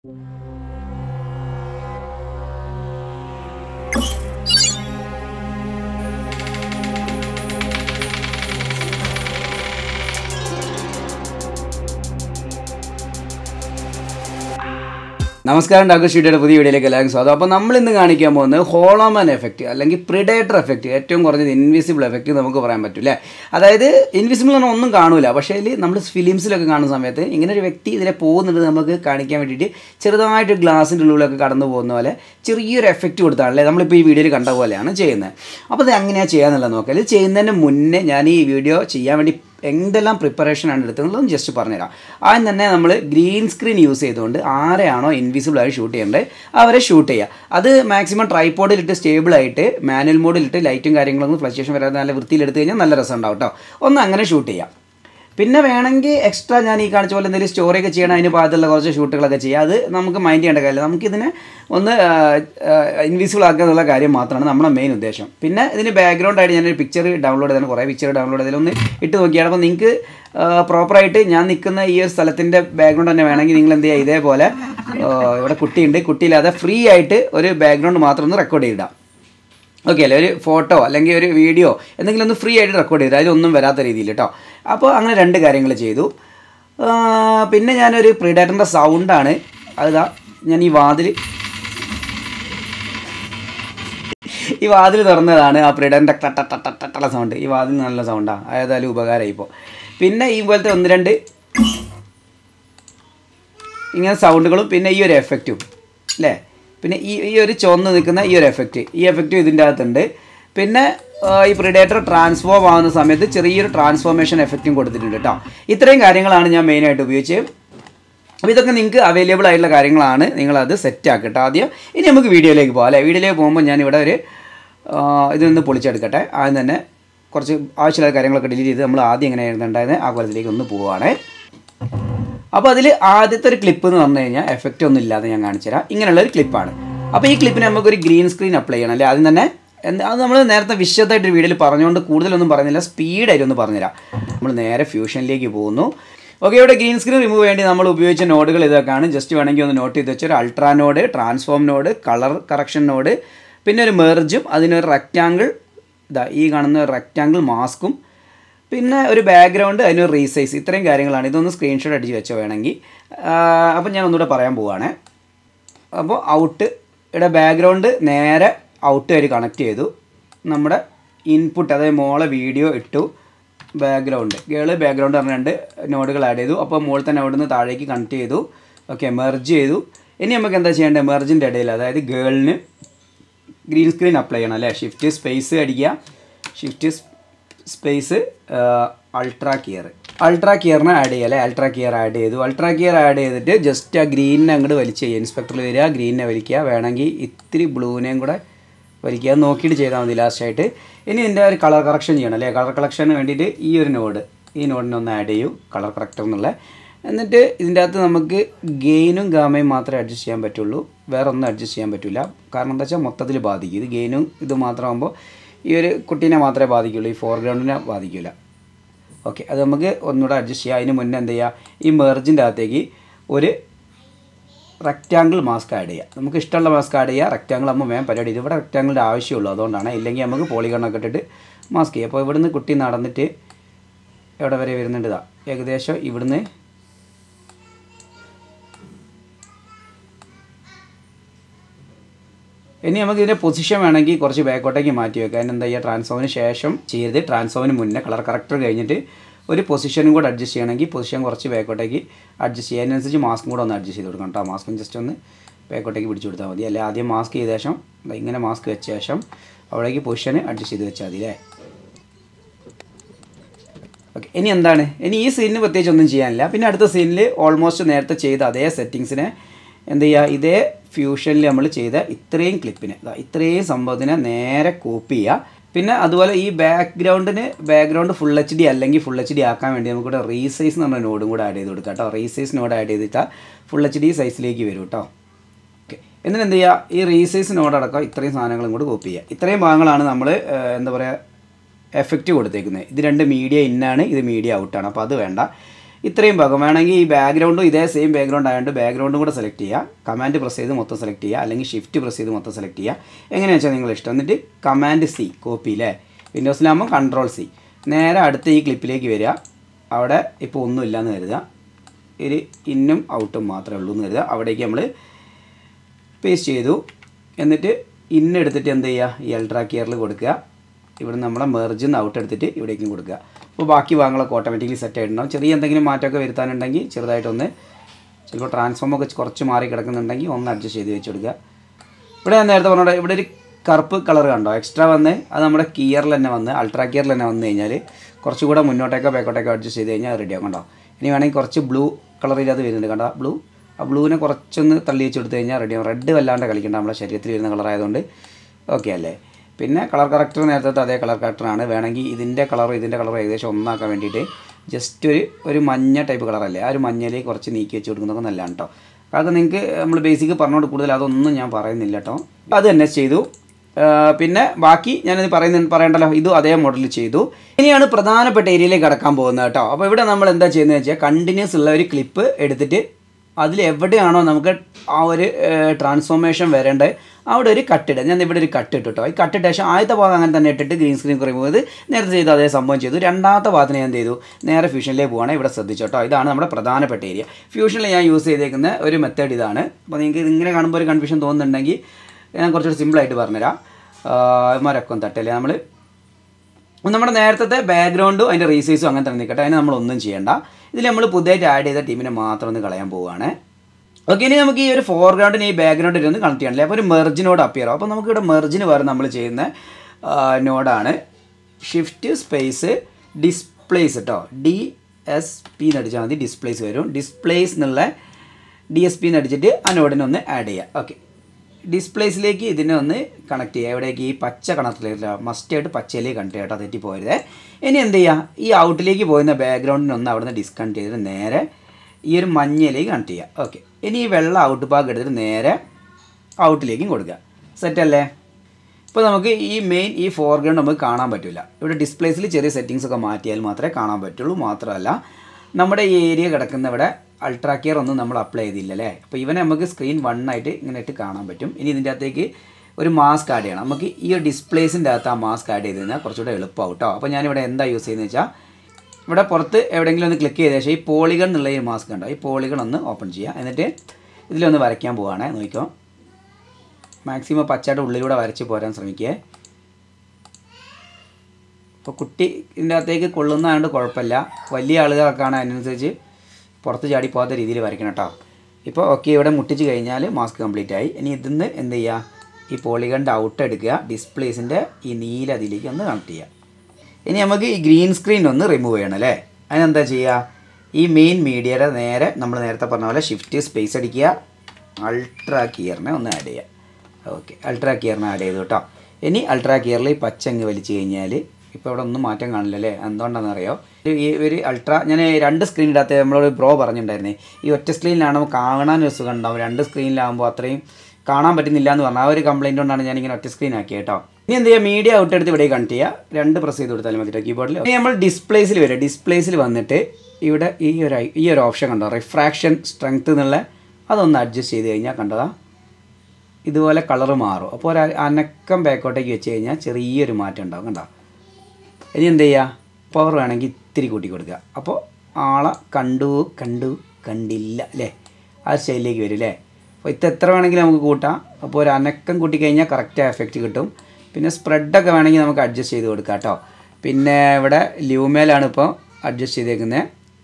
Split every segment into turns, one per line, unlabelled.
നമസ്കാരം ഡാക്ടർ ഷീഡിയുടെ പുതിയ വീഡിയോയിലേക്ക് എല്ലാവർക്കും സ്വാഗതം അപ്പോൾ നമ്മൾ ഇന്ന് കാണിക്കാൻ പോകുന്നത് ഹോളോമൻ എഫക്റ്റ് അല്ലെങ്കിൽ പ്രിഡേറ്റർ എഫക്റ്റ് ഏറ്റവും കുറഞ്ഞത് ഇൻവിസിബിൾ എഫക്റ്റ് നമുക്ക് പറയാൻ പറ്റില്ല അതായത് ഇൻവിസിബിൾ എന്ന് പറഞ്ഞാൽ ഒന്നും കാണൂല പക്ഷേ ഇതിൽ നമ്മൾ ഫിലിംസിലൊക്കെ കാണുന്ന സമയത്ത് ഇങ്ങനെ ഒരു വ്യക്തി ഇതിലെ പോകുന്നുണ്ട് നമുക്ക് കാണിക്കാൻ വേണ്ടിയിട്ട് ചെറുതായിട്ട് ഗ്ലാസിൻ്റെ ഉള്ളിലൊക്കെ കടന്നു പോകുന്ന പോലെ ചെറിയൊരു എഫക്റ്റ് കൊടുത്താണല്ലേ നമ്മളിപ്പോൾ ഈ വീഡിയോയിൽ കണ്ട പോലെയാണ് ചെയ്യുന്നത് അപ്പോൾ ഇത് എങ്ങനെയാണ് ചെയ്യാന്നുള്ളത് നോക്കാം ഇത് ചെയ്യുന്നതിന് മുന്നേ ഞാൻ ഈ വീഡിയോ ചെയ്യാൻ വേണ്ടി എന്തെല്ലാം പ്രിപ്പറേഷനാണ് എടുത്തതെന്നുള്ളതും ജസ്റ്റ് പറഞ്ഞുതരാം ആദ്യം തന്നെ നമ്മൾ ഗ്രീൻ സ്ക്രീൻ യൂസ് ചെയ്തുകൊണ്ട് ആരെയാണോ ഇൻവിസിബിൾ ആയി ഷൂട്ട് ചെയ്യേണ്ടത് അവരെ ഷൂട്ട് ചെയ്യുക അത് മാക്സിമം ട്രൈപ്പോഡിലിട്ട് സ്റ്റേബിൾ ആയിട്ട് മാനുവൽ മോഡിലിട്ട് ലൈറ്റും കാര്യങ്ങളൊന്നും ഫ്ലക്ച്വേഷൻ വരാതെ നല്ല വൃത്തിയിലെടുത്ത് കഴിഞ്ഞാൽ നല്ല രസം ഉണ്ടാവും കേട്ടോ ഒന്ന് അങ്ങനെ ഷൂട്ട് ചെയ്യാം പിന്നെ വേണമെങ്കിൽ എക്സ്ട്രാ ഞാൻ ഈ കാണിച്ച പോലെ എന്തെങ്കിലും സ്റ്റോറി ഒക്കെ ചെയ്യണം അതിന് ഭാഗത്തുള്ള കുറച്ച് ഷൂട്ടുകളൊക്കെ ചെയ്യുക അത് നമുക്ക് മൈൻഡ് ചെയ്യേണ്ട കാര്യമില്ല നമുക്കിതിനെ ഒന്ന് ഇൻവിസിബിൾ ആക്കുക എന്നുള്ള കാര്യം മാത്രമാണ് നമ്മുടെ മെയിൻ ഉദ്ദേശം പിന്നെ ഇതിന് ബാക്ക്ഗ്രൗണ്ട് ആയിട്ട് ഞാനൊരു പിക്ചർ ഡൗൺലോഡ് ചെയ്താണ് കുറേ പിക്ചർ ഡൗൺലോഡ് ചെയ്തതിലൊന്ന് ഇട്ട് നോക്കിയാണ് അപ്പോൾ നിങ്ങൾക്ക് പ്രോപ്പറായിട്ട് ഞാൻ നിൽക്കുന്ന ഈ ഒരു സ്ഥലത്തിൻ്റെ ബാക്ക്ഗ്രൗണ്ട് തന്നെ വേണമെങ്കിൽ നിങ്ങൾ എന്ത് ചെയ്യുക ഇതേപോലെ ഇവിടെ കുട്ടിയുണ്ട് കുട്ടിയില്ലാതെ ഫ്രീ ആയിട്ട് ഒരു ബാക്ക്ഗ്രൗണ്ട് മാത്രം ഒന്ന് റെക്കോർഡ് ചെയ്തിടാം ഓക്കെ അല്ലേ ഒരു ഫോട്ടോ അല്ലെങ്കിൽ ഒരു വീഡിയോ എന്തെങ്കിലും ഒന്ന് ഫ്രീ ആയിട്ട് റെക്കോർഡ് ചെയ്ത് അതിലൊന്നും വരാത്ത രീതിയിൽ കേട്ടോ അപ്പോൾ അങ്ങനെ രണ്ട് കാര്യങ്ങൾ ചെയ്തു പിന്നെ ഞാനൊരു പ്രീഡേറ്ററിൻ്റെ സൗണ്ടാണ് അതാ ഞാൻ ഈ വാതിൽ ഈ വാതിൽ തുറന്നതാണ് ആ പ്രീഡറിൻ്റെ ടട്ട സൗണ്ട് ഈ വാതിൽ നല്ല സൗണ്ടാണ് ഏതായാലും ഉപകാരമായി ഇപ്പോൾ പിന്നെ ഈ പോലത്തെ ഒന്ന് രണ്ട് ഇങ്ങനെ സൗണ്ടുകളും പിന്നെ ഈ ഒരു എഫക്റ്റും അല്ലേ പിന്നെ ഈ ഈ ഒരു ചുവന്ന് നിൽക്കുന്ന ഈ ഒരു എഫക്റ്റ് ഈ എഫക്റ്റും ഇതിൻ്റെ അകത്തുണ്ട് പിന്നെ ഈ പ്രിഡേറ്റർ ട്രാൻസ്ഫോം ആവുന്ന സമയത്ത് ചെറിയൊരു ട്രാൻസ്ഫോർമേഷൻ എഫക്റ്റും കൊടുത്തിട്ടുണ്ട് കേട്ടോ ഇത്രയും കാര്യങ്ങളാണ് ഞാൻ മെയിനായിട്ട് ഉപയോഗിച്ചത് അപ്പോൾ ഇതൊക്കെ നിങ്ങൾക്ക് അവൈലബിൾ ആയിട്ടുള്ള കാര്യങ്ങളാണ് നിങ്ങളത് സെറ്റ് ആക്കട്ടെ ആദ്യം ഇനി നമുക്ക് വീഡിയോയിലേക്ക് പോകാം അല്ലേ വീഡിയോയിലേക്ക് പോകുമ്പോൾ ഞാൻ ഇവിടെ ഒരു ഇതൊന്ന് പൊളിച്ചെടുക്കട്ടെ ആദ്യം തന്നെ കുറച്ച് ആവശ്യമുള്ള കാര്യങ്ങളൊക്കെ ഡിലീറ്റ് ചെയ്ത് നമ്മൾ ആദ്യം എങ്ങനെ എഴുതുന്നുണ്ടായിരുന്നത് ആ കൊലത്തിലേക്ക് ഒന്ന് പോവുകയാണ് അപ്പോൾ അതിൽ ആദ്യത്തെ ഒരു ക്ലിപ്പ് എന്ന് പറഞ്ഞു കഴിഞ്ഞാൽ എഫക്റ്റ് ഒന്നും ഇല്ലാതെ ഞാൻ കാണിച്ചു തരാം ഇങ്ങനെയുള്ള ഒരു ക്ലിപ്പാണ് അപ്പോൾ ഈ ക്ലിപ്പിന് നമുക്കൊരു ഗ്രീൻ സ്ക്രീൻ അപ്ലൈ ചെയ്യണം അല്ലേ ആദ്യം തന്നെ അത് നമ്മൾ നേരത്തെ വിശദമായിട്ട് വീഡിയോയിൽ പറഞ്ഞുകൊണ്ട് കൂടുതലൊന്നും പറയുന്നില്ല സ്പീഡായിട്ട് ഒന്ന് പറഞ്ഞുതരാം നമ്മൾ നേരെ ഫ്യൂഷനിലേക്ക് പോകുന്നു ഓക്കെ ഇവിടെ ഗ്രീൻ സ്ക്രീൻ റിമൂവ് വേണ്ടി നമ്മൾ ഉപയോഗിച്ച നോഡുകൾ ഇതൊക്കെയാണ് ജസ്റ്റ് വേണമെങ്കിൽ ഒന്ന് നോട്ട് ചെയ്ത് വെച്ചാൽ ഒരു ultra node transform node colour correction node പിന്നെ ഒരു മെർജും അതിനൊരു റെക്റ്റാങ്കിൾ ഇതാ ഈ കാണുന്ന റെക്റ്റാങ്കിൾ മാസ്കും പിന്നെ ഒരു ബാക്ക്ഗ്രൗണ്ട് അതിനൊരു റീസൈസ് ഇത്രയും കാര്യങ്ങളാണ് ഇതൊന്ന് സ്ക്രീൻഷോട്ട് അടിച്ച് വെച്ചോ വേണമെങ്കിൽ അപ്പം ഞാൻ ഒന്നുകൂടെ പറയാൻ പോവാണ് അപ്പോൾ ഔട്ട് ഇവിടെ ബാക്ക്ഗ്രൗണ്ട് നേരെ ഔട്ട് വരെ കണക്ട് ചെയ്തു നമ്മുടെ ഇൻപുട്ട് അതായത് മോളെ വീഡിയോ ഇട്ടു ബാക്ക്ഗ്രൗണ്ട് ഗേള് ബാക്ക്ഗ്രൗണ്ട് പറഞ്ഞ രണ്ട് നോഡുകൾ ആഡ് ചെയ്തു അപ്പോൾ മുകളിൽ തന്നെ അവിടെ നിന്ന് താഴേക്ക് കണക്ട് ചെയ്തു ഓക്കെ മെർജ് ചെയ്തു ഇനി നമുക്ക് എന്താ ചെയ്യേണ്ടത് മെർജിൻ്റെ ഇടയിൽ അതായത് ഗേളിന് ഗ്രീൻ സ്ക്രീൻ അപ്ലൈ ചെയ്യണം അല്ലേ ഷിഫ്റ്റ് സ്പേസ് അടിക്കുക shift space ultra key ultra കിയറിനെ ആഡ് ചെയ്യുക അല്ലേ അൾട്രാ കിയർ ആഡ് ചെയ്തു അൾട്രാ കിയർ ആഡ് ചെയ്തിട്ട് ജസ്റ്റ് ആ ഗ്രീനിനെ അങ്ങോട്ട് വലിച്ച് ചെയ്യുക ഇൻസ്പെക്ടറിൽ വരിക ഗ്രീനിനെ വലിക്കുക വേണമെങ്കിൽ ഇത്തിരി ബ്ലൂവിനെയും കൂടെ വലിക്കുക നോക്കിയിട്ട് ചെയ്താൽ മതി ലാസ്റ്റായിട്ട് ഇനി ഇതിൻ്റെ ഒരു കളർ കറക്ഷൻ ചെയ്യണം അല്ലേ കളർ കളക്ഷന് വേണ്ടിയിട്ട് ഈ ഒരു നോഡ് ഈ നോഡിനെ ഒന്ന് ആഡ് ചെയ്യൂ കളർ കറക്റ്റർ എന്നുള്ള എന്നിട്ട് ഇതിൻ്റെ അകത്ത് നമുക്ക് ഗെയിനും ഗാമയും മാത്രമേ അഡ്ജസ്റ്റ് ചെയ്യാൻ പറ്റുള്ളൂ വേറെ ഒന്നും അഡ്ജസ്റ്റ് ചെയ്യാൻ പറ്റില്ല കാരണം എന്താ വെച്ചാൽ മൊത്തത്തിൽ ബാധിക്കും ഇത് ഗെയിനും ഇത് മാത്രമാകുമ്പോൾ ഈ ഒരു കുട്ടീനെ മാത്രമേ ബാധിക്കുള്ളൂ ഈ ഫോർഗ്രൗണ്ടിനെ ബാധിക്കില്ല ഓക്കെ അത് നമുക്ക് ഒന്നുകൂടെ അഡ്ജസ്റ്റ് ചെയ്യാം അതിന് മുന്നേ എന്ത് ചെയ്യുക ഈ മെർജിൻ്റെ അകത്തേക്ക് ഒരു റെക്റ്റാങ്കിൾ മാസ്ക് ആഡ് ചെയ്യുക നമുക്ക് ഇഷ്ടമുള്ള മാസ്ക് ആഡ് ചെയ്യുക റെക്റ്റാങ്കിൾ ആകുമ്പോൾ വേഗം പരിപാടി ഇത് ഇവിടെ റെക്റ്റാങ്കിളിൻ്റെ ആവശ്യമുള്ളൂ അതുകൊണ്ടാണ് ഇല്ലെങ്കിൽ നമുക്ക് പോളിഗണൊക്കെ ഇട്ടിട്ട് മാസ്ക് ചെയ്യുക അപ്പോൾ ഇവിടുന്ന് കുട്ടി നടന്നിട്ട് എവിടെ വരെ വരുന്നുണ്ട് ഇതാ ഏകദേശം ഇവിടുന്ന് ഇനി നമുക്ക് ഇതിൻ്റെ പൊസിഷൻ വേണമെങ്കിൽ കുറച്ച് ബാക്കോട്ടേക്ക് മാറ്റി വെക്കാം അതിന് എന്താ ചെയ്യുക ട്രാൻസ്ഫോമിന് ശേഷം ചെയ്ത് ട്രാൻസ്ഫോമിന് മുന്നേ കളർ കറക്റ്റർ കഴിഞ്ഞിട്ട് ഒരു പൊസിഷനും കൂടെ അഡ്ജസ്റ്റ് ചെയ്യണമെങ്കിൽ പൊസിഷൻ കുറച്ച് ബാക്കോട്ടേക്ക് അഡ്ജസ്റ്റ് ചെയ്യുക അതിനനുസരിച്ച് മാസ്കും കൂടെ ഒന്ന് അഡ്ജസ്റ്റ് ചെയ്ത് കൊടുക്കണം കേട്ടോ മാസ്കും ജസ്റ്റ് ഒന്ന് ബാക്കോട്ടേക്ക് പിടിച്ചു കൊടുത്താൽ മതി അല്ലെ ആദ്യം മാസ്ക് ചെയ്ത ശേഷം ഇങ്ങനെ മാസ്ക് വെച്ച ശേഷം അവിടേക്ക് പൊസിഷന് അഡ്ജസ്റ്റ് ചെയ്ത് വെച്ചാൽ മതി അല്ലേ ഓക്കെ ഇനി എന്താണ് ഇനി ഈ സീനിന് പ്രത്യേകിച്ച് ഒന്നും ചെയ്യാനില്ല പിന്നെ അടുത്ത സീനിൽ ഓൾമോസ്റ്റ് നേരത്തെ ചെയ്ത അതേ സെറ്റിങ്സിനെ എന്ത് ചെയ്യുക ഇതേ ഫ്യൂഷനിൽ നമ്മൾ ചെയ്ത ഇത്രയും ക്ലിപ്പിനെ ഇത്രയും സംഭവത്തിനെ നേരെ കോപ്പി ചെയ്യുക പിന്നെ അതുപോലെ ഈ ബാക്ക്ഗ്രൗണ്ടിന് ബാക്ക്ഗ്രൗണ്ട് ഫുൾ എച്ച് ഡി അല്ലെങ്കിൽ ഫുൾ എച്ച് ഡി ആക്കാൻ വേണ്ടി നമുക്കിവിടെ റീസൈസ് എന്ന് പറഞ്ഞ നോഡും കൂടെ ആഡ് ചെയ്ത് കൊടുക്കാം കേട്ടോ റീസൈസ് നോഡ് ആഡ് ചെയ്തിട്ടാൽ ഫുൾ എച്ച് ഡി സൈസിലേക്ക് വരും കേട്ടോ ഓക്കെ എന്നിട്ട് എന്ത് ചെയ്യുക ഈ റീസൈസ് നോടടക്കം ഇത്രയും സാധനങ്ങളും കൂടി കോപ്പി ചെയ്യുക ഇത്രയും ഭാഗങ്ങളാണ് നമ്മൾ എന്താ പറയുക എഫക്റ്റ് കൊടുത്തേക്കുന്നത് ഇത് രണ്ട് മീഡിയ ഇന്നാണ് ഇത് മീഡിയ ഔട്ടാണ് അപ്പോൾ അത് വേണ്ട ഇത്രയും ഭാഗം വേണമെങ്കിൽ ഈ ബാക്ക്ഗ്രൗണ്ടും ഇതേ സെയിം ബാക്ക്ഗ്രൗണ്ട് ആയതുകൊണ്ട് ബാക്ക്ഗ്രൗണ്ടും കൂടെ സെലക്ട് ചെയ്യുക കമാൻഡ് പ്രസ് ചെയ്ത് മൊത്തം സെലക്ട് ചെയ്യുക അല്ലെങ്കിൽ ഷിഫ്റ്റ് പ്രസ് ചെയ്ത് മൊത്തം സെലക്ട് ചെയ്യുക എങ്ങനെയാണെന്ന് വെച്ചാൽ നിങ്ങൾ ഇഷ്ടം എന്നിട്ട് കമാൻഡ് സി കോപ്പി അല്ലേ വിൻഡോസിലാകുമ്പോൾ കൺട്രോൾ സി നേരെ അടുത്ത ഈ ക്ലിപ്പിലേക്ക് വരിക അവിടെ ഇപ്പോൾ ഒന്നുമില്ല എന്ന് കരുതുക ഒരു ഇന്നും ഔട്ടും മാത്രമേ ഉള്ളൂ എന്ന് കരുതുക അവിടേക്ക് നമ്മൾ പേസ്റ്റ് ചെയ്തു എന്നിട്ട് ഇന്ന് എടുത്തിട്ട് എന്ത് ചെയ്യുക ഈ അൾട്രാ കെയറിൽ കൊടുക്കുക ഇവിടെ നമ്മളെ മെർജിൽ നിന്ന് ഔട്ട് എടുത്തിട്ട് ഇവിടേക്കും കൊടുക്കുക അപ്പോൾ ബാക്കി ഭാഗങ്ങളൊക്കെ ഓട്ടോമാറ്റിക്കലി സെറ്റ് ആയിട്ടുണ്ടാവും ചെറിയ എന്തെങ്കിലും മാറ്റമൊക്കെ വരുത്താനുണ്ടെങ്കിൽ ചെറുതായിട്ടൊന്ന് ചിലപ്പോൾ ട്രാൻസ്ഫോമൊക്കെ കുറച്ച് മാറി കിടക്കുന്നുണ്ടെങ്കിൽ ഒന്ന് അഡ്ജസ്റ്റ് ചെയ്ത് വെച്ച് കൊടുക്കുക ഇവിടെ ഞാൻ നേരത്തെ പറഞ്ഞോട്ടെ ഇവിടെ ഒരു കറുപ്പ് കളർ കണ്ടോ എക്സ്ട്രാ വന്ന് അത് നമ്മുടെ കിയറിൽ തന്നെ വന്ന് അൾട്രാ കിയറിൽ തന്നെ വന്നു കഴിഞ്ഞാൽ കുറച്ചുകൂടെ മുന്നോട്ടേക്കോ ബാക്കോട്ടേക്കോ അഡ്ജസ്റ്റ് ചെയ്ത് കഴിഞ്ഞാൽ റെഡി ആവും കണ്ടോ ഇനി വേണമെങ്കിൽ കുറച്ച് ബ്ലൂ കളറിൽ അത് വരുന്നുണ്ട് കണ്ടോ ബ്ലൂ ആ ബ്ലൂവിനെ കുറച്ചൊന്ന് തള്ളി വെച്ച് കൊടുത്തു കഴിഞ്ഞാൽ റെഡി ആവും റെഡ് വല്ലാണ്ട് കളിക്കേണ്ട നമ്മുടെ ശരീരത്തിൽ വരുന്ന കളറായതുകൊണ്ട് ഓക്കെ അല്ലേ പിന്നെ കളർ കറക്റ്റർ നേരത്തെ അതേ കളർ കറക്റ്ററാണ് വേണമെങ്കിൽ ഇതിൻ്റെ കളറും ഇതിൻ്റെ കളറും ഏകദേശം ഒന്നാക്കാൻ വേണ്ടിയിട്ട് ജസ്റ്റ് ഒരു ഒരു മഞ്ഞ ടൈപ്പ് കളറല്ലേ ആ ഒരു മഞ്ഞയിലേക്ക് കുറച്ച് നീക്കി വെച്ച് കൊടുക്കുന്നതൊക്കെ നല്ലതാണ് കേട്ടോ അത് നിങ്ങൾക്ക് നമ്മൾ ബേസിക് പറഞ്ഞുകൊണ്ട് കൂടുതൽ അതൊന്നും ഞാൻ പറയുന്നില്ല കേട്ടോ അത് തന്നെ ചെയ്തു ആ, പിന്നെ ബാക്കി ഞാനിത് പറയുന്ന പറയണ്ടല്ലോ ഇതും അതേ മോഡലിൽ ചെയ്തു ഇനിയാണ് പ്രധാനപ്പെട്ട ഏരിയയിലേക്ക് കടക്കാൻ പോകുന്നത് കേട്ടോ അപ്പോൾ ഇവിടെ നമ്മൾ എന്താ ചെയ്യുന്നത് വെച്ചാൽ കണ്ടിന്യൂസ് ഉള്ള ഒരു ക്ലിപ്പ് എടുത്തിട്ട് അതിൽ എവിടെയാണോ നമുക്ക് ആ ഒരു ട്രാൻസ്ഫോർമേഷൻ വരേണ്ടത് അവിടെ ഒരു കട്ടിടുക ഞാൻ ഇവിടെ ഒരു കട്ട് ഇട്ടു കേട്ടോ ഈ കട്ടിട്ട ശേഷം ആദ്യത്തെ ഭാഗം അങ്ങനെ തന്നെ ഇട്ടിട്ട് ഗ്രീൻ സ്ക്രീൻ റിമൂവ് ചെയ്ത് നേരത്തെ ചെയ്ത് അതേ സംഭവം ചെയ്തു രണ്ടാമത്തെ ഭാഗത്തിന് ഞാൻ എന്ത് ചെയ്തു നേരെ ഫ്യൂഷനിലേക്ക് പോവാണ് ഇവിടെ ശ്രദ്ധിച്ചോട്ടോ ഇതാണ് നമ്മുടെ പ്രധാനപ്പെട്ട ഏരിയ ഫ്യൂഷനിൽ ഞാൻ യൂസ് ചെയ്തേക്കുന്ന ഒരു മെത്തേഡ് ഇതാണ് അപ്പോൾ നിങ്ങൾക്ക് ഇതിങ്ങനെ കാണുമ്പോൾ ഒരു കൺഫ്യൂഷൻ തോന്നുന്നുണ്ടെങ്കിൽ ഞാൻ കുറച്ചുകൂടി സിമ്പിളായിട്ട് പറഞ്ഞുതരാം മരക്കം തട്ടല്ലേ നമ്മൾ നമ്മുടെ നേരത്തെ ബാക്ക്ഗ്രൗണ്ടും അതിൻ്റെ റീസൈസും അങ്ങനെ തന്നെ നിൽക്കട്ടെ അതിന് നമ്മളൊന്നും ചെയ്യണ്ട ഇതിൽ നമ്മൾ പുതിയതായിട്ട് ആഡ് ചെയ്ത ടീമിനെ മാത്രം ഒന്ന് കളയാൻ പോവുകയാണ് ഓക്കെ ഇനി നമുക്ക് ഈ ഒരു ഫോർഗ്രൗണ്ടിന് ഈ ബാക്ക്ഗ്രൗണ്ടിൽ ഒന്ന് കണക്ട് ചെയ്യണല്ലേ അപ്പോൾ ഒരു മെർജിനോട് അപ്പിയറോ അപ്പോൾ നമുക്ക് ഇവിടെ മെർജിന് പകരം നമ്മൾ ചെയ്യുന്ന നോഡാണ് ഷിഫ്റ്റ് സ്പേസ് ഡിസ്പ്ലേസ് കേട്ടോ ഡി എസ് പി എന്ന് അടിച്ചാൽ മതി ഡിസ്പ്ലേസ് വരും ഡിസ്പ്ലേസ് എന്നുള്ള ഡി എസ് പി എന്ന് അടിച്ചിട്ട് ആ നോഡിനെ ഒന്ന് ആഡ് ചെയ്യുക ഓക്കെ ഡിസ്പ്ലേസിലേക്ക് ഇതിനെ ഒന്ന് കണക്ട് ചെയ്യുക എവിടേക്ക് ഈ പച്ച കണക്റ്റിലേക്ക് മസ്റ്റായിട്ട് പച്ചയിലേക്ക് കണക്ട് ചെയ്യട്ടോ തെറ്റി പോരുത് ഇനി എന്ത് ചെയ്യുക ഈ ഔട്ടിലേക്ക് പോയിരുന്ന ബാക്ക്ഗ്രൗണ്ടിനെ ഒന്ന് അവിടെ നിന്ന് ഡിസ്കണക്ട് ചെയ്തിട്ട് നേരെ ഈ ഒരു മഞ്ഞയിലേക്ക് കണക്ട് ചെയ്യുക ഓക്കെ ഇനി ഈ വെള്ള ഔട്ട് ഭാഗം എടുത്തിട്ട് നേരെ ഔട്ടിലേക്കും കൊടുക്കുക സെറ്റ് അല്ലേ ഇപ്പോൾ നമുക്ക് ഈ മെയിൻ ഈ ഫോർഗ്രൗണ്ട് നമുക്ക് കാണാൻ പറ്റില്ല ഇവിടെ ഡിസ്പ്ലേസിൽ ചെറിയ സെറ്റിങ്സ് ഒക്കെ മാറ്റിയാൽ മാത്രമേ കാണാൻ പറ്റുള്ളൂ മാത്രമല്ല നമ്മുടെ ഈ ഏരിയ കിടക്കുന്ന ഇവിടെ അൾട്രാ കെയർ ഒന്നും നമ്മൾ അപ്ലൈ ചെയ്തില്ല അല്ലേ അപ്പോൾ ഇവനെ നമുക്ക് സ്ക്രീൻ വൺ ആയിട്ട് ഇങ്ങനെ ഇട്ട് കാണാൻ പറ്റും ഇനി ഇതിൻ്റെ അകത്തേക്ക് ഒരു മാസ്ക് ആഡ് ചെയ്യണം നമുക്ക് ഈ ഒരു ഡിസ്പ്ലേസിൻ്റെ അകത്ത് ആ മാസ്ക് ആഡ് ചെയ്ത് കഴിഞ്ഞാൽ കുറച്ചുകൂടെ എളുപ്പമാവും കേട്ടോ അപ്പോൾ ഞാനിവിടെ എന്താ യൂസ് ചെയ്യുന്നത് വെച്ചാൽ ഇവിടെ പുറത്ത് എവിടെയെങ്കിലും ഒന്ന് ക്ലിക്ക് ചെയ്ത ശേഷം ഈ പോളിഗൺ എന്നുള്ള ഈ മാസ്ക് ഉണ്ടോ ഈ പോളിഗൺ ഒന്ന് ഓപ്പൺ ചെയ്യുക എന്നിട്ട് ഇതിലൊന്ന് വരയ്ക്കാൻ പോവുകയാണേ നോക്കിക്കോ മാക്സിമം പച്ചയുടെ ഉള്ളിലൂടെ വരച്ച് പോരാൻ ശ്രമിക്കുക ഇപ്പോൾ കുട്ടി ഇതിൻ്റെ അകത്തേക്ക് കൊള്ളുന്നതുകൊണ്ട് കുഴപ്പമില്ല വലിയ ആളുകളൊക്കെയാണ് അതിനനുസരിച്ച് പുറത്ത് ചാടി പോകാത്ത രീതിയിൽ വരയ്ക്കണം കേട്ടോ ഇപ്പോൾ ഓക്കെ ഇവിടെ മുട്ടിച്ച് കഴിഞ്ഞാൽ മാസ്ക് കംപ്ലീറ്റ് ആയി ഇനി ഇതിന്ന് എന്ത് ചെയ്യുക ഈ പോളിഗണിൻ്റെ ഔട്ട് എടുക്കുക ഡിസ്പ്ലേസിൻ്റെ ഈ നീല അതിലേക്ക് ഒന്ന് കണക്ട് ചെയ്യുക ഇനി നമുക്ക് ഈ ഗ്രീൻ സ്ക്രീൻ ഒന്ന് റിമൂവ് ചെയ്യണം അല്ലേ അതിനെന്താ ചെയ്യുക ഈ മെയിൻ മീഡിയയുടെ നേരെ നമ്മൾ നേരത്തെ പറഞ്ഞ പോലെ ഷിഫ്റ്റ് സ്പേസ് അടിക്കുക അൾട്രാ കിയറിനെ ഒന്ന് ആഡ് ചെയ്യുക ഓക്കെ അൾട്രാ കിയറിനെ ആഡ് ചെയ്തു കേട്ടോ ഇനി അൾട്രാ കിയറിൽ ഈ പച്ചങ്ങ് വലിച്ചു കഴിഞ്ഞാൽ ഇപ്പോൾ ഇവിടെ ഒന്നും മാറ്റം കാണില്ല അല്ലേ എന്തുകൊണ്ടാണെന്ന് അറിയോ ഈ ഒരു അൾട്രാ ഞാൻ രണ്ട് സ്ക്രീൻ ഇടാത്ത നമ്മളോട് ബ്രോ പറഞ്ഞിട്ടുണ്ടായിരുന്നേ ഈ ഒറ്റ സ്ക്രീനിലാണ് കാണാൻ ഒരു സുഖം ഉണ്ടാവും രണ്ട് സ്ക്രീനിലാകുമ്പോൾ അത്രയും കാണാൻ പറ്റുന്നില്ല എന്ന് പറഞ്ഞാൽ ആ ഒരു കംപ്ലൈൻറ്റ് കൊണ്ടാണ് ഞാൻ ഇങ്ങനെ ഒറ്റ സ്ക്രീൻ ആക്കിയത് കേട്ടോ ഇനി എന്ത് ചെയ്യുക മീഡിയ ഔട്ട് എടുത്ത് ഇവിടെ കണക്ട് ചെയ്യുക രണ്ട് പ്രസ് ചെയ്ത് കൊടുത്താലും മതി കീബോർഡിൽ ഇനി നമ്മൾ ഡിസ്പ്ലേസിൽ വരും ഡിസ്പ്ലേസിൽ വന്നിട്ട് ഇവിടെ ഈ ഒരു ഐ- ഈ ഒരു ഓപ്ഷൻ കണ്ടോ റിഫ്രാക്ഷൻ സ്ട്രെങ്ത് എന്നുള്ള അതൊന്ന് അഡ്ജസ്റ്റ് ചെയ്ത് കഴിഞ്ഞാൽ കണ്ടതാ ഇതുപോലെ കളർ മാറും അപ്പോൾ ഒരു അനക്കം ബാക്കോട്ടേക്ക് വെച്ച് കഴിഞ്ഞാൽ ചെറിയൊരു മാറ്റം ഉണ്ടാവും കണ്ടോ ഇനി എന്ത് ചെയ്യുക പവർ വേണമെങ്കിൽ ഇത്തിരി കൂട്ടി കൊടുക്കുക അപ്പോൾ ആളെ കണ്ടു കണ്ടു കണ്ടില്ല അല്ലേ ആ സ്റ്റൈലിലേക്ക് വരും അല്ലേ അപ്പോൾ ഇത് എത്ര വേണമെങ്കിലും നമുക്ക് കൂട്ടാം അപ്പോൾ ഒരു അനക്കം കൂട്ടി കഴിഞ്ഞാൽ കറക്റ്റ് എഫക്റ്റ് കിട്ടും പിന്നെ സ്പ്രെഡൊക്കെ വേണമെങ്കിൽ നമുക്ക് അഡ്ജസ്റ്റ് ചെയ്ത് കൊടുക്കാം കേട്ടോ പിന്നെ ഇവിടെ ല്യൂമേലാണ് ഇപ്പോൾ അഡ്ജസ്റ്റ് ചെയ്തേക്കുന്നത്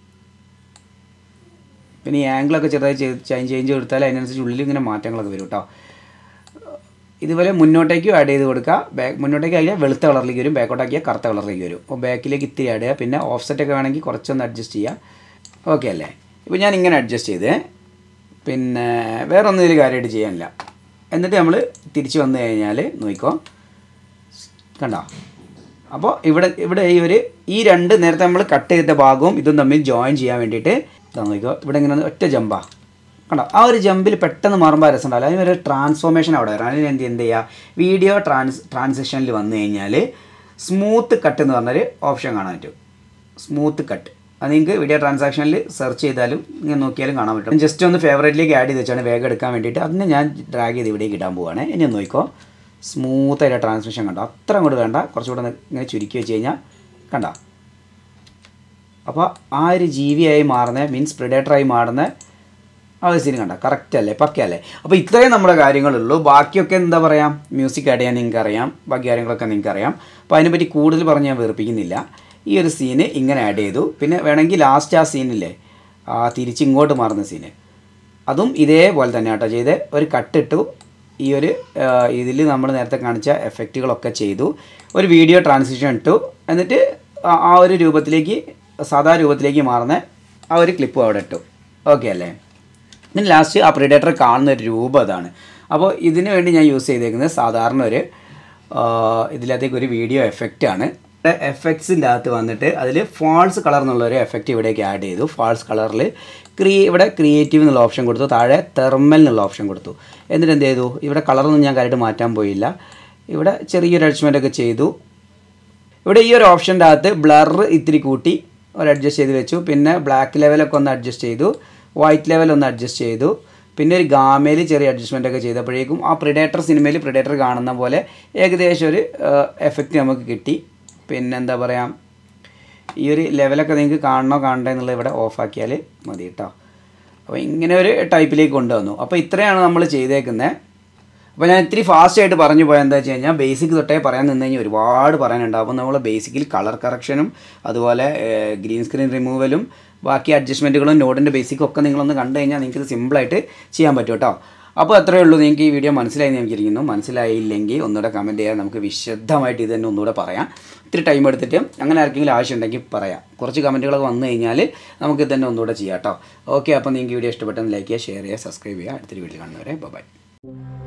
പിന്നെ ഈ ആംഗിളൊക്കെ ചെറുതായി ചേഞ്ച് ചേഞ്ച് കൊടുത്താൽ അതിനനുസരിച്ച് ഉള്ളിൽ ഇങ്ങനെ മാറ്റങ്ങളൊക്കെ വരും കേട്ടോ ഇതുപോലെ മുന്നോട്ടേക്കും ആഡ് ചെയ്ത് കൊടുക്കുക ബാക്ക് മുന്നോട്ടേക്ക് ആക്കിയാൽ വെളുത്ത കളറിലേക്ക് വരും ബാക്കോട്ടാക്കിയാൽ കറുത്ത കളറിലേക്ക് വരും അപ്പോൾ ബാക്കിലേക്ക് ഇത്തിരി ആഡ് ചെയ്യുക പിന്നെ ഓഫ്സെറ്റ് ഒക്കെ വേണമെങ്കിൽ കുറച്ചൊന്ന് അഡ്ജസ്റ്റ് ചെയ്യുക ഓക്കെ അല്ലേ ഇപ്പോൾ ഞാൻ ഇങ്ങനെ അഡ്ജസ്റ്റ് ചെയ്തേ പിന്നെ വേറെ ഒന്നും ഇതിൽ കാര്യമായിട്ട് ചെയ്യാനില്ല എന്നിട്ട് നമ്മൾ തിരിച്ച് വന്നു കഴിഞ്ഞാൽ നോക്കിക്കോ കണ്ടോ അപ്പോൾ ഇവിടെ ഇവിടെ ഈ ഒരു ഈ രണ്ട് നേരത്തെ നമ്മൾ കട്ട് ചെയ്ത ഭാഗവും ഇതും തമ്മിൽ ജോയിൻ ചെയ്യാൻ വേണ്ടിയിട്ട് ഇതാ നോക്കിക്കോ ഇവിടെ ഇങ്ങനെ ഒന്ന് ഒറ്റ ജമ്പാ കണ്ടോ ആ ഒരു ജമ്പിൽ പെട്ടെന്ന് മാറുമ്പോൾ രസം ഉണ്ടാവില്ല അതിനൊരു ട്രാൻസ്ഫോർമേഷൻ അവിടെ വരാം അതിന് എന്ത് എന്ത് ചെയ്യുക വീഡിയോ ട്രാൻസ് ട്രാൻസിഷനിൽ വന്നു കഴിഞ്ഞാൽ സ്മൂത്ത് കട്ട് എന്ന് പറഞ്ഞൊരു ഓപ്ഷൻ കാണാൻ പറ്റും സ്മൂത്ത് കട്ട് അത് നിങ്ങൾക്ക് വീഡിയോ ട്രാൻസാക്ഷനിൽ സെർച്ച് ചെയ്താലും ഇങ്ങനെ നോക്കിയാലും കാണാൻ പറ്റും ജസ്റ്റ് ഒന്ന് ഫേവറേറ്റിലേക്ക് ആഡ് ചെയ്ത് വെച്ചാണ് വേഗം എടുക്കാൻ വേണ്ടിയിട്ട് അതിന് ഞാൻ ഡ്രാഗ് ചെയ്ത് ഇവിടേക്ക് ഇടാൻ പോവുകയാണ് ഇനി ഒന്ന് നോക്കിക്കോ സ്മൂത്തായിട്ട് ട്രാൻസ്മിഷൻ കണ്ടോ അത്ര അങ്ങോട്ട് വേണ്ട കുറച്ചുകൂടെ ഒന്ന് ഇങ്ങനെ ചുരുക്കി വെച്ച് കഴിഞ്ഞാൽ കണ്ടോ അപ്പോൾ ആ ഒരു ജീവിയായി മാറുന്ന മീൻസ് പ്രിഡേറ്ററായി മാറുന്ന ആ ഒരു സീൻ കണ്ട കറക്റ്റ് അല്ലേ പക്കയല്ലേ അപ്പോൾ ഇത്രയും നമ്മുടെ കാര്യങ്ങളുള്ളൂ ബാക്കിയൊക്കെ എന്താ പറയുക മ്യൂസിക് ആഡ് ചെയ്യാൻ നിങ്ങൾക്ക് അറിയാം ബാക്കി കാര്യങ്ങളൊക്കെ നിങ്ങൾക്ക് അറിയാം അപ്പോൾ അതിനെപ്പറ്റി കൂടുതൽ പറഞ്ഞ് ഞാൻ വെറുപ്പിക്കുന്നില്ല ഈ ഒരു സീന് ഇങ്ങനെ ആഡ് ചെയ്തു പിന്നെ വേണമെങ്കിൽ ലാസ്റ്റ് ആ സീനില്ലേ ആ തിരിച്ചിങ്ങോട്ട് മാറുന്ന സീന് അതും ഇതേപോലെ തന്നെ കേട്ടോ ചെയ്ത് ഒരു കട്ടിട്ടു ഈ ഒരു ഇതിൽ നമ്മൾ നേരത്തെ കാണിച്ച എഫക്റ്റുകളൊക്കെ ചെയ്തു ഒരു വീഡിയോ ട്രാൻസിഷൻ ഇട്ടു എന്നിട്ട് ആ- ആ ഒരു രൂപത്തിലേക്ക് സാധാ രൂപത്തിലേക്ക് മാറുന്ന ആ ഒരു ക്ലിപ്പും അവിടെ ഇട്ടു ഓക്കെ അല്ലേ പിന്നെ ലാസ്റ്റ് ആ പ്രിഡേറ്റർ കാണുന്ന ഒരു രൂപം അതാണ് അപ്പോൾ ഇതിന് വേണ്ടി ഞാൻ യൂസ് ചെയ്തേക്കുന്നത് സാധാരണ ഒരു ആ, ഇതിലകത്തേക്ക് ഒരു വീഡിയോ എഫക്റ്റ് ആണ് ഇവിടെ എഫക്ട്സിൻ്റെ അകത്ത് വന്നിട്ട് അതിൽ ഫാൾസ് കളർ എന്നുള്ള ഒരു എഫക്റ്റ് ഇവിടേക്ക് ആഡ് ചെയ്തു ഫാൾസ് കളറിൽ ക്രിയേ ഇവിടെ ക്രിയേറ്റീവ് എന്നുള്ള ഓപ്ഷൻ കൊടുത്തു താഴെ തെർമൽ എന്നുള്ള ഓപ്ഷൻ കൊടുത്തു എന്നിട്ട് എന്ത് ചെയ്തു ഇവിടെ കളറൊന്നും ഞാൻ കാര്യമായിട്ട് മാറ്റാൻ പോയില്ല ഇവിടെ ചെറിയൊരു അഡ്ജസ്റ്റ്മെൻ്റ് ഒക്കെ ചെയ്തു ഇവിടെ ഈ ഒരു ഓപ്ഷൻ്റെ അകത്ത് ബ്ലർ ഇത്തിരി കൂട്ടി ഒരു അഡ്ജസ്റ്റ് ചെയ്ത് വെച്ചു പിന്നെ ബ്ലാക്ക് ലെവലൊക്കെ ഒന്ന് അഡ്ജസ്റ്റ് ചെയ്തു വൈറ്റ് ലെവൽ ഒന്ന് അഡ്ജസ്റ്റ് ചെയ്തു പിന്നെ ഒരു ഗാമയിൽ ചെറിയ അഡ്ജസ്റ്റ്മെൻ്റ് ഒക്കെ ചെയ്തപ്പോഴേക്കും ആ പ്രിഡേറ്റർ സിനിമയിൽ പ്രിഡേറ്റർ കാണുന്ന പോലെ ഏകദേശം ഒരു എഫക്റ്റ് നമുക്ക് കിട്ടി പിന്നെ എന്താ പറയുക ഈ ഒരു ലെവലൊക്കെ നിങ്ങൾക്ക് കാണണോ കാണണ്ടേ എന്നുള്ളത് ഇവിടെ ഓഫാക്കിയാൽ മതി കേട്ടോ അപ്പോൾ ഇങ്ങനെ ഒരു ടൈപ്പിലേക്ക് കൊണ്ടുവന്നു അപ്പോൾ ഇത്രയാണ് നമ്മൾ ചെയ്തേക്കുന്നത് അപ്പോൾ ഞാൻ ഇത്തിരി ഫാസ്റ്റ് ആയിട്ട് പറഞ്ഞു പോയാൽ എന്താ വെച്ച് കഴിഞ്ഞാൽ ബേസിക് തൊട്ടേ പറയാൻ നിന്ന് കഴിഞ്ഞാൽ ഒരുപാട് പറയാനുണ്ട് അപ്പോൾ നമ്മൾ ബേസിക്കലി കളർ കറക്ഷനും അതുപോലെ ഗ്രീൻ സ്ക്രീൻ റിമൂവലും ബാക്കി അഡ്ജസ്റ്റ്മെൻറ്റുകളും നോഡിൻ്റെ ബേസിക്കും ഒക്കെ നിങ്ങളൊന്ന് കണ്ടു കഴിഞ്ഞാൽ നിങ്ങൾക്ക് ഇത് സിമ്പിളായിട്ട് ചെയ്യാൻ പറ്റും കേട്ടോ അപ്പോൾ അത്രയേ ഉള്ളൂ നിങ്ങൾക്ക് ഈ വീഡിയോ മനസ്സിലായി എന്ന് എനിക്ക് ഇരിക്കുന്നു മനസ്സിലായില്ലെങ്കിൽ ഒന്നുകൂടെ കമൻറ്റ് ചെയ്യാൻ നമുക്ക് വിശദമായിട്ട് ഇത് തന്നെ ഒന്നുകൂടെ പറയാം ഇത്തിരി ടൈം എടുത്തിട്ട് അങ്ങനെ ആർക്കെങ്കിലും ആവശ്യമുണ്ടെങ്കിൽ പറയാം കുറച്ച് കമൻറ്റുകളൊക്കെ വന്നു കഴിഞ്ഞാൽ നമുക്ക് ഇത് തന്നെ ഒന്നുകൂടെ ചെയ്യാം കേട്ടോ ഓക്കെ അപ്പോൾ നിങ്ങൾക്ക് വീഡിയോ ഇഷ്ടപ്പെട്ടെന്ന് ലൈക്ക് ചെയ്യുക ഷെയർ ചെയ്യുക സബ്സ്ക്രൈബ് ചെയ്യുക അടുത്തൊരു വീഡിയോ കാണുന്നവരെ ബൈ